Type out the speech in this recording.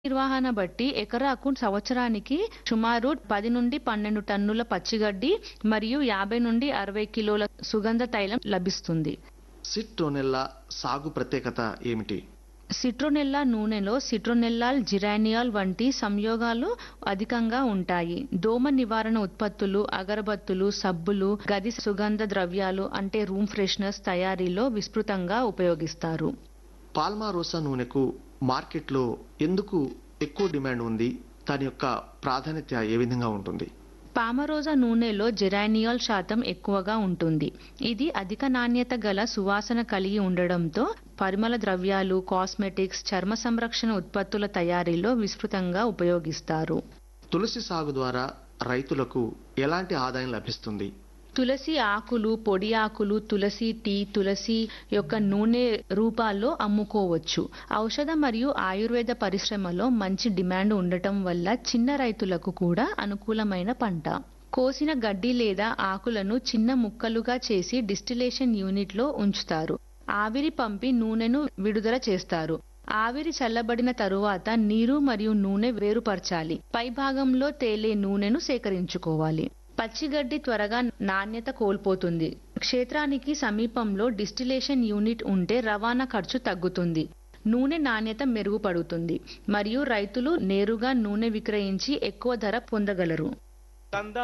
నిర్వహణ బట్టి ఎకరాకు సంవత్సరానికి సుమారు పది నుండి పన్నెండు టన్నుల పచ్చిగడ్డి మరియు యాభై నుండి అరవై కిలోల సుగంధ తైలం లభిస్తుంది సిట్రోనెల్లా సాగు ప్రత్యేకత ఏమిటి సిట్రోనెల్లా నూనెలో సిట్రోనెల్లాల్ జిరానియాల్ వంటి సంయోగాలు అధికంగా ఉంటాయి దోమ నివారణ ఉత్పత్తులు అగరబత్తులు సబ్బులు గది సుగంధ ద్రవ్యాలు అంటే రూమ్ ఫ్రెషనర్స్ తయారీలో విస్తృతంగా ఉపయోగిస్తారు పాల్మారోసా నూనెకు మార్కెట్లో ఎందుకు ఎక్కువ డిమాండ్ ఉంది దాని యొక్క ప్రాధాన్యత ఏ విధంగా ఉంటుంది పామరోజా నూనెలో జెరానియాల్ శాతం ఎక్కువగా ఉంటుంది ఇది అధిక నాణ్యత గల సువాసన కలిగి ఉండడంతో పరిమళ ద్రవ్యాలు కాస్మెటిక్స్ చర్మ సంరక్షణ ఉత్పత్తుల తయారీలో విస్తృతంగా ఉపయోగిస్తారు తులసి సాగు ద్వారా రైతులకు ఎలాంటి ఆదాయం లభిస్తుంది తులసి ఆకులు పొడి ఆకులు తులసి టీ తులసి యొక్క నూనె రూపాల్లో అమ్ముకోవచ్చు ఔషధ మరియు ఆయుర్వేద పరిశ్రమలో మంచి డిమాండ్ ఉండటం వల్ల చిన్న రైతులకు కూడా అనుకూలమైన పంట కోసిన గడ్డి లేదా ఆకులను చిన్న ముక్కలుగా చేసి డిస్టిలేషన్ యూనిట్లో ఉంచుతారు ఆవిరి పంపి నూనెను విడుదల చేస్తారు ఆవిరి చల్లబడిన తరువాత నీరు మరియు నూనె వేరుపరచాలి పై భాగంలో తేలే నూనెను సేకరించుకోవాలి పచ్చిగడ్డి త్వరగా నాణ్యత కోల్పోతుంది క్షేత్రానికి సమీపంలో డిస్టిలేషన్ యూనిట్ ఉంటే రవాణా ఖర్చు తగ్గుతుంది నూనె నాణ్యత మెరుగుపడుతుంది మరియు రైతులు నేరుగా నూనె విక్రయించి ఎక్కువ ధర పొందగలరు